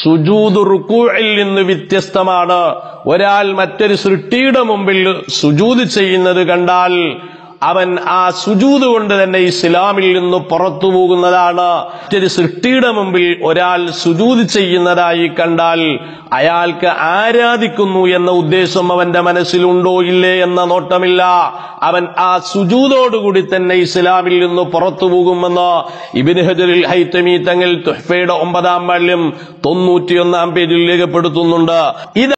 സുജൂദ് റുക്കൂഇൽ നിന്ന് വ്യത്യസ്തമാണ് ഒരാൾ മറ്റൊരു സൃഷ്ടിയുടെ മുമ്പിൽ സുജൂദ് ചെയ്യുന്നത് കണ്ടാൽ അവൻ ആ സുജൂത് കൊണ്ട് തന്നെ ഇസ്ലാമിൽ നിന്ന് പുറത്തു പോകുന്നതാണ് മറ്റൊരു സൃഷ്ടിയുടെ മുമ്പിൽ ഒരാൾ സുജൂത് ചെയ്യുന്നതായി കണ്ടാൽ അയാൾക്ക് ആരാധിക്കുന്നു എന്ന ഉദ്ദേശം അവന്റെ മനസ്സിലുണ്ടോ ഇല്ലേ എന്ന നോട്ടമില്ല അവൻ ആ സുജൂതോടുകൂടി തന്നെ ഇസ്ലാമിൽ നിന്ന് പുറത്തു പോകുമെന്ന് ഇബിന് ഹജറിൽ ഹൈത്തമി തങ്ങൾ തുഹ്ഫയുടെ ഒമ്പതാം വാല്യം തൊണ്ണൂറ്റിയൊന്നാം പേജിൽ രേഖപ്പെടുത്തുന്നുണ്ട് ഇത്